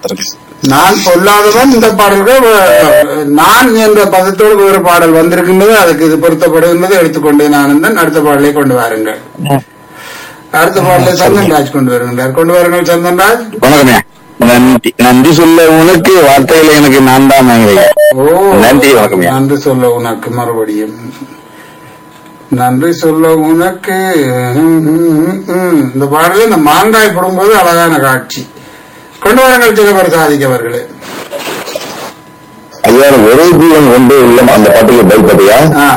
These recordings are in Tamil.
பார்த்திருக்கேன் நான் பொல்லாதவன் இந்த பாடல்கள் வ- நான் என்ற பதத்தோடு ஒரு பாடல் வந்திருக்கின்றது அதுக்கு இது பொருத்தப்படுகின்றது எடுத்துக்கொண்டேன் ஆனந்தன் அடுத்த பாடலை கொண்டு வாருங்கள் அடுத்த பாடலை சந்தன்ராஜ் கொண்டு வருகின்றார் கொண்டு வாருங்கள் சந்தன்ராஜ் வணக்கம்யா நன்றி நன்றி சொல்ல உனக்கு வார்த்தையில எனக்கு நான் தான் வாங்குறேன் ஓ நன்றி, வணக்கம்யா. நன்றி சொல்ல உனக்கு மறுபடியும் நன்றி சொல்ல உனக்கு ம், ம், ம். இந்த பாடல இந்த மாங்காய் போடும்போது அழகான காட்சி கொண்டு வாருங்கள் சிதம்பர சாதிக் அவர்களே ஐயா ஒரே ஜீவன் ஒன்றே உள்ளம் அந்த பாட்டுக்கு பதில் பாட்டியா ஆ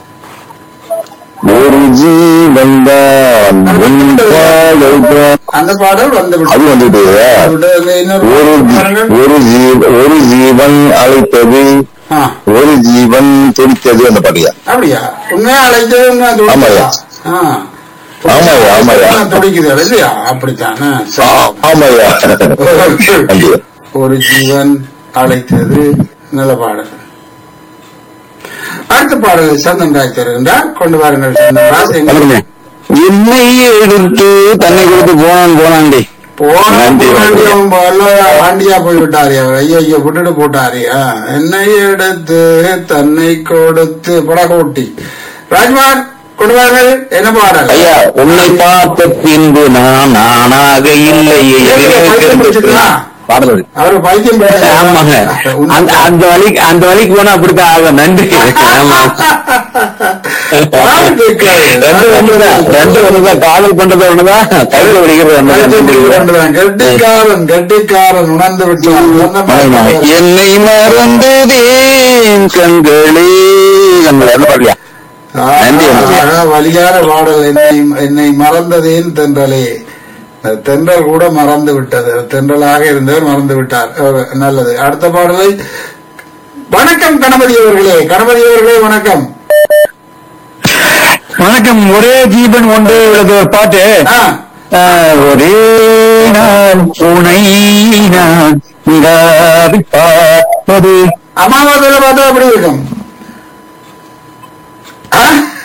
ஒரு ஜீவன் தான் உன் பாதைதான். அந்த பாடல் வந்து அது வந்துட்டு இன்னொரு ஒரு ஜீ- பாருங்கள். ஒரு ஜீவ ஒரு ஜீவன் அழைத்தது ஆ, ஒரு ஜீவன் துடித்தது அந்த பாட்டியா அப்படியா உண்மையா அழைச்சது உண்மையா ஆமாய்யா. துடிக்குதா? ஆ. ஆமாய்யா, ஆமாய்யா. உண்மையா துடிக்குது இல்லையா அப்படித்தான் ஆ, சரி. ஆ- ஆமாய்யா நன்றி ஒரு ஜீவன் அழைத்தது நல்ல பாடல் அடுத்த பாடல் சந்தன்ராஜ் தருகின்றார் கொண்டு வாருங்கள் சந்தன்ராஜ் எங்க- வணக்கம்யா என்னை எடுத்து தன்னை கொடுத்து போனான் போனாண்டி போன நன்றி, முன்னாடி வணக்கம். அவன் பல்ல ஆண்டியா போய் விட்டாரு அவர் ஐயோ ஐயோ விட்டுட்டு போட்டாரு ஆ, என்னை எடுத்து தன்னை கொடுத்து படகோட்டி ராஜ்குமார் கொண்டு வாருங்கள் என்ன பாடல் ஐயா உன்னை பார்த்த பின்பு நான் நானாக இல்லையே பைத்தியம் பிடிச்சிருக்கா? பாடல் வரி. அவர் பைத்தியம் பிடிச்சா? ஆமாங்க அந்த அந்த வழிக்கு அந்த வழிக்கு போனா அப்படித்தான் ஆகும் நன்றி ஆமா பாட்டு கேட்காது. ரெண்டு ஒண்ணுதான் ரெண்டு ஒண்ணுதான் காதல் பண்றது ஒண்ணுதான் கைது வலிக்கிறது ஒண்ணுதான் கொண்டுதான். கெட்டிக்காரன் கெட்டிக்காரன் உணர்ந்து விட்டான் சொன்ன ஆமா. மாதிரி. என்னை மறந்ததேன் கண்களே கண்களே அந்த பாடலையா நன்றி, நன்றி. ஆஹா, வலிகார பாடல் என்னை என்னை மறந்ததேன் தென்றலே அந்த தென்றல் கூட மறந்து விட்டது தென்றலாக இருந்தவர் மறந்து விட்டார் அஹ், நல்லது அடுத்த பாடலை வணக்கம் கணபதி அவர்களே கணபதி அவர்களே வணக்கம் வணக்கம் ஒரே ஜீவன் ஒன்று உள்ளது ஒரு பாட்டு ஆ, ஆஹ், ஒரே நாள் உனை நான் நிலாவி பார்ப்பது அமாவாசையில பார்த்தா எப்படி இருக்கும் ஆ?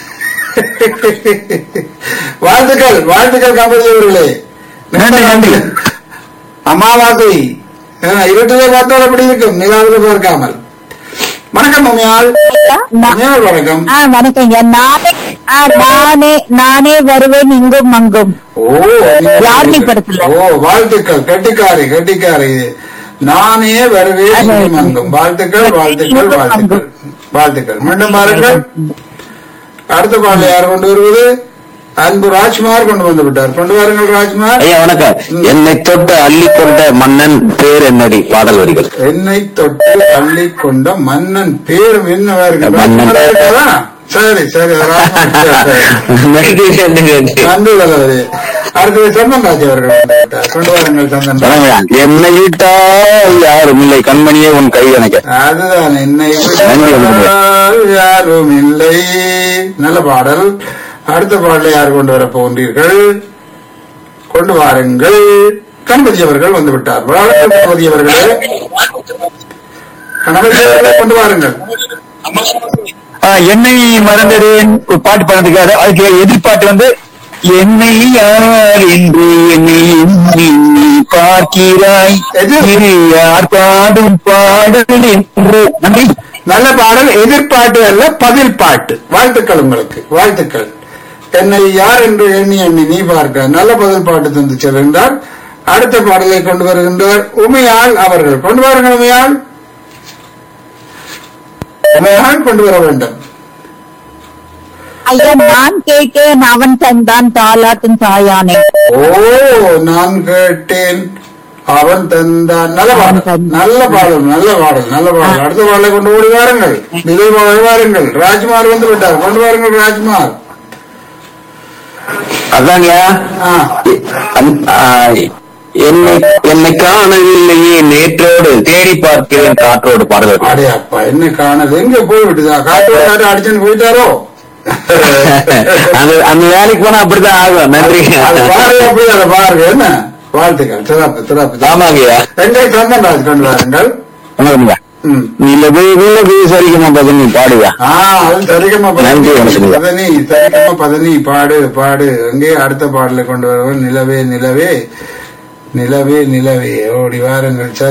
வாழ்த்துக்கள் வாழ்த்துக்கள் கணபதி அவர்களே நன்றி, நன்றி. அமாவாசை ஆ, இருட்டிலே பார்த்தால் எப்படி இருக்கும் நிலாவில் பார்க்காமல் வணக்கம் உமையாள் உமையாள் வணக்கம் ஆ வணக்கங்க நானே ஆ, நானே நானே வருவேன் இங்கும் அங்கும் ஓ யாழ்னி படத்துல. ஓ வாழ்த்துக்கள் கட்டிக்காரி கட்டிக்காரி நானே வருவேன் இங்கும் அங்கும் வாழ்த்துக்கள் வாழ்த்துக்கள் வாழ்த்துக்கள் வாழ்த்துக்கள் மீண்டும் பாருங்கள் அடுத்த பாடல யார் கொண்டு வருவது அன்பு ராஜ்குமார் கொண்டு வந்து விட்டார் கொண்டு வாருங்கள் ராஜ்குமார் ஐயா வணக்கம் என்னை தொட்டு அள்ளி கொண்ட மன்னன் பேர் என்னடி பாடல் வரிகள் என்னை தொட்டு அள்ளி கொண்ட மன்னன் பேரும் என்னவா இருக்கு மன்னன். ராஜ்குமார் இருக்காரா? சரி சரி ராஜ்குமார் சரி. நன்றி நன்றி நன்றி நன்றி தலைவரே அடுத்தது சந்தன் ராஜ் அவர்கள் வந்து விட்டார் கொண்டு வாருங்கள் சந்தன் ராஜ். வணக்கம். என்னை விட்டால் யாரும் இல்லை கண்மணியே உன் கை எனக்கு அதுதான் என்னை நன்றி, விட்டால் யாரும் இல்லை நல்ல பாடல் அடுத்த பாடலை யார் கொண்டு வர போகின்றீர்கள் கொண்டு வாருங்கள் கணபதி அவர்கள் வந்து விட்டார் வணக்கம் கணபதி அவர்களே கணபதி அவர்களே கொண்டு வாருங்கள் என்னை மறந்ததேன் ஒரு பாட்டு பாடுறதுக்காக அதுக்கு எதிர்பாட்டு வந்து என்னை யார் என்று என்னை எண்ணி நீ பார்க்கிறாய் எது? இது யார் பாடும் பாடல் என்று நன்றி நல்ல பாடல் எதிர்பாட்டு அல்ல பதில் பாட்டு வாழ்த்துக்கள் உங்களுக்கு வாழ்த்துக்கள் என்னை யார் என்று எண்ணி எண்ணி நீ பார்க்க நல்ல பதில் பாட்டு தந்து செல்கின்றார் அடுத்த பாடலை கொண்டு வருகின்றார் உமையாள் அவர்கள் கொண்டு வாருங்கள் உமையாள் உமையாள் கொண்டு வர வேண்டும் ஐயா நான் கேட்டேன் அவன் தந்தான் தாலாட்டும் தாயானே ஓ நான் கேட்டேன் அவன் தந்தான் நல்ல அவன் பாடல் தந்தான். நல்ல பாடல் நல்ல பாடல் நல்ல பாடல் அடுத்த பாடலை கொண்டு ஓடி வாருங்கள் விரைவாக வாருங்கள் ராஜ்குமார் வந்து விட்டார் கொண்டு வாருங்கள் ராஜ்குமார் அதாங்க ஆ என்னை என்னை காணவில்லையே நேற்றோடு தேடி பார்க்கிறேன் காற்றோடு பாடல் அடே அப்பா என்ன காணது எங்க போய் விட்டுதா காட்டு காட்டு அடிச்சுன்னு போயிட்டாரோ அந்த அந்த வேலைக்கு போனா அப்படித்தான் ஆகும் நன்றி அது பாருங்க அப்படி அதை பாருங்க என்ன வாழ்த்துக்கள் சிறப்பு சிறப்பு ஆமாங்கய்யா எங்களை சந்தன்ராஜ் கொண்டு வாருங்கள் வணக்கம்யா ம். நிலவு நிலவு சரிகமா பதினி பாடுயா ஆ அது சரிகமா நன்றி, வணக்கம். பதனி சரிகமா பதனி பாடு பாடு அங்கே அடுத்த பாடலை கொண்டு வருவன் நிலவே நிலவே நிலவே நிலவே ஓடி வாருங்கள்